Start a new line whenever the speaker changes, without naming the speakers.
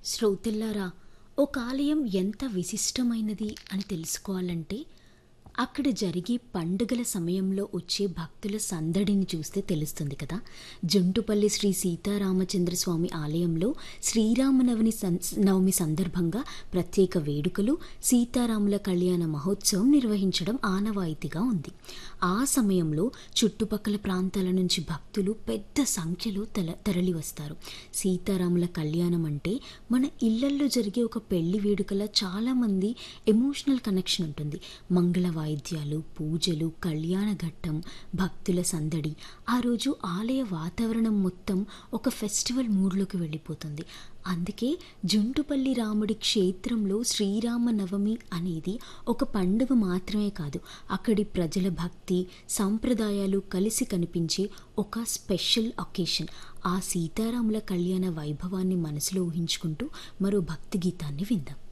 శ్రోతల్లారా ఒక ఆలయం ఎంత విశిష్టమైనది అని తెలుసుకోవాలంటే అక్కడ జరిగే పండుగల సమయంలో వచ్చే భక్తుల సందడిని చూస్తే తెలుస్తుంది కదా జుంటుపల్లి శ్రీ సీతారామచంద్ర స్వామి ఆలయంలో శ్రీరామనవమి సం- నవమి సందర్భంగా ప్రత్యేక వేడుకలు సీతారాముల కళ్యాణ మహోత్సవం నిర్వహించడం ఆనవాయితీగా ఉంది ఆ సమయంలో చుట్టుపక్కల ప్రాంతాల నుంచి భక్తులు పెద్ద సంఖ్యలో తల తరలి వస్తారు సీతారాముల కళ్యాణం అంటే మన ఇళ్లల్లో జరిగే ఒక పెళ్లి వేడుకల చాలామంది ఎమోషనల్ కనెక్షన్ ఉంటుంది మంగళ వాయిద్యాలు పూజలు కళ్యాణ ఘట్టం భక్తుల సందడి ఆ రోజు ఆలయ వాతావరణం మొత్తం ఒక ఫెస్టివల్ మూడ్లోకి వెళ్ళిపోతుంది అందుకే జుంటుపల్లి రాముడి క్షేత్రంలో శ్రీరామ నవమి అనేది ఒక పండుగ మాత్రమే కాదు అక్కడి ప్రజల భక్తి సంప్రదాయాలు కలిసి కనిపించే ఒక స్పెషల్ ఒకేషన్ ఆ సీతారాముల కళ్యాణ వైభవాన్ని మనసులో ఊహించుకుంటూ మరో భక్తి గీతాన్ని విందాం